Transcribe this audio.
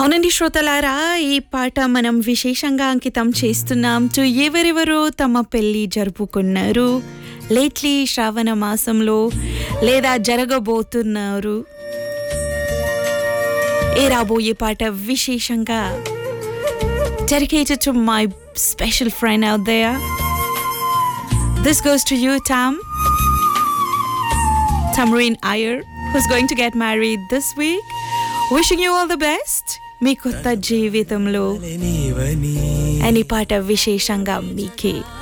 అవునండి శ్రోతలారా ఈ పాట మనం విశేషంగా అంకితం చేస్తున్నాం టు ఎవరెవరు తమ పెళ్లి జరుపుకున్నారు లేట్లీ శ్రావణ మాసంలో లేదా జరగబోతున్నారు ఏ రాబోయే పాట విశేషంగా dedicated to my special friend out there. This goes to you, Tam. Tamreen Iyer, who's going to get married this week. Wishing you all the best. మీ కొత్త జీవితంలో నీవని అని పాట విశేషంగా మీకే